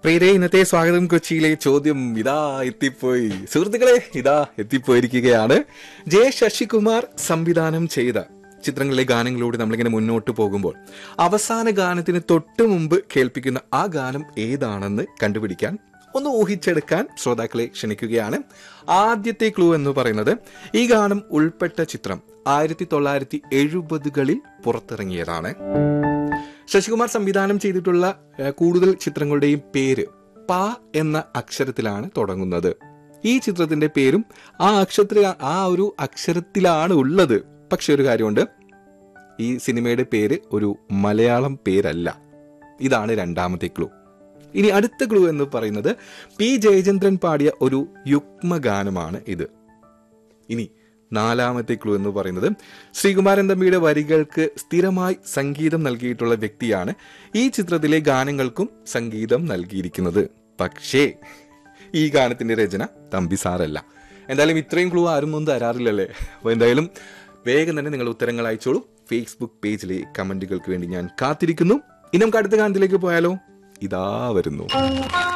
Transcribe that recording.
പ്രിയരെ ഇന്നത്തെ സ്വാഗതം കൊച്ചിയിലെ ചോദ്യം ഇതാ എത്തിപ്പോയി സുഹൃത്തുക്കളെ ഇതാ എത്തിപ്പോയിരിക്കുകയാണ് ജെ ശശികുമാർ സംവിധാനം ചെയ്ത ചിത്രങ്ങളിലെ ഗാനങ്ങളിലൂടെ നമ്മളിങ്ങനെ മുന്നോട്ട് പോകുമ്പോൾ അവസാന ഗാനത്തിന് തൊട്ട് മുമ്പ് കേൾപ്പിക്കുന്ന ആ ഗാനം ഏതാണെന്ന് കണ്ടുപിടിക്കാൻ ഒന്ന് ഊഹിച്ചെടുക്കാൻ ശ്രോതാക്കളെ ക്ഷണിക്കുകയാണ് ആദ്യത്തെ ക്ലൂ എന്ന് പറയുന്നത് ഈ ഗാനം ഉൾപ്പെട്ട ചിത്രം ആയിരത്തി തൊള്ളായിരത്തി എഴുപതുകളിൽ പുറത്തിറങ്ങിയതാണ് ശശികുമാർ സംവിധാനം ചെയ്തിട്ടുള്ള ഏഹ്, കൂടുതൽ ചിത്രങ്ങളുടെയും പേര് പ എന്ന അക്ഷരത്തിലാണ് തുടങ്ങുന്നത് ഈ ചിത്രത്തിന്റെ പേരും ആ അക്ഷരത്തിൽ ആ ഒരു അക്ഷരത്തിലാണ് ഉള്ളത് പക്ഷെ ഒരു കാര്യമുണ്ട് ഈ സിനിമയുടെ പേര് ഒരു മലയാളം പേരല്ല ഇതാണ് രണ്ടാമത്തെ ക്ലൂ ഇനി അടുത്ത ക്ലൂ എന്ന് പറയുന്നത് പി ജയചന്ദ്രൻ പാടിയ ഒരു യുഗ്മഗാനമാണ് ഇത് ഇനി നാലാമത്തെ ക്ലൂ എന്ന് പറയുന്നത് ശ്രീകുമാരൻ തമ്പിയുടെ വരികൾക്ക് സ്ഥിരമായി സംഗീതം നൽകിയിട്ടുള്ള വ്യക്തിയാണ് ഈ ചിത്രത്തിലെ ഗാനങ്ങൾക്കും സംഗീതം നൽകിയിരിക്കുന്നത് പക്ഷേ ഈ ഗാനത്തിന്റെ രചന തമ്പി സാറല്ല എന്തായാലും ഇത്രയും ക്ലൂ ആരും ഒന്നും തരാറില്ലല്ലേ അപ്പോൾ എന്തായാലും വേഗം തന്നെ നിങ്ങൾ ഉത്തരങ്ങൾ അയച്ചോളൂ ഫേസ്ബുക്ക് പേജിലെ കമന്റുകൾക്ക് വേണ്ടി ഞാൻ കാത്തിരിക്കുന്നു ഇനി നമുക്ക് അടുത്ത ഗാനത്തിലേക്ക് പോയാലോ ഇതാ വരുന്നു